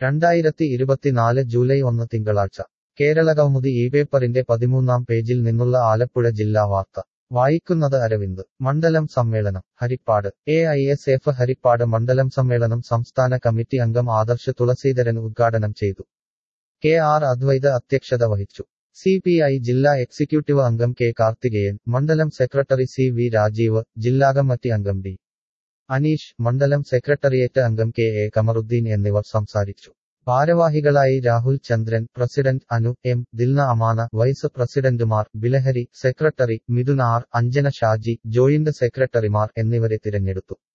രണ്ടായിരത്തി ഇരുപത്തിനാല് ജൂലൈ ഒന്ന് തിങ്കളാഴ്ച കേരളകൗമുദി ഈ പേപ്പറിന്റെ പതിമൂന്നാം പേജിൽ നിന്നുള്ള ആലപ്പുഴ ജില്ലാ വാർത്ത വായിക്കുന്നത് അരവിന്ദ് മണ്ഡലം സമ്മേളനം Harippad A I S F Harippad മണ്ഡലം സമ്മേളനം സംസ്ഥാന കമ്മിറ്റി അംഗം ആദർശ് തുളസീധരൻ ഉദ്ഘാടനം ചെയ്തു കെ ആർ അദ്വൈത അധ്യക്ഷത വഹിച്ചു സി പി ഐ ജില്ലാ എക്സിക്യൂട്ടീവ് അംഗം കെ കാർത്തികേയൻ മണ്ഡലം സെക്രട്ടറി സി വി രാജീവ് ജില്ലാ കമ്മിറ്റി അംഗം ഡി അനീഷ് മണ്ഡലം സെക്രട്ടറിയേറ്റ് അംഗം കെ എ കമറുദ്ദീൻ എന്നിവർ സംസാരിച്ചു ഭാരവാഹികളായി Rahul Chandran president Anu M Dilna Amana vice പ്രസിഡന്റുമാർ Bilahari secretary Midhun R Anjana Shaji joint സെക്രട്ടറിമാർ എന്നിവരെ തിരഞ്ഞെടുത്തു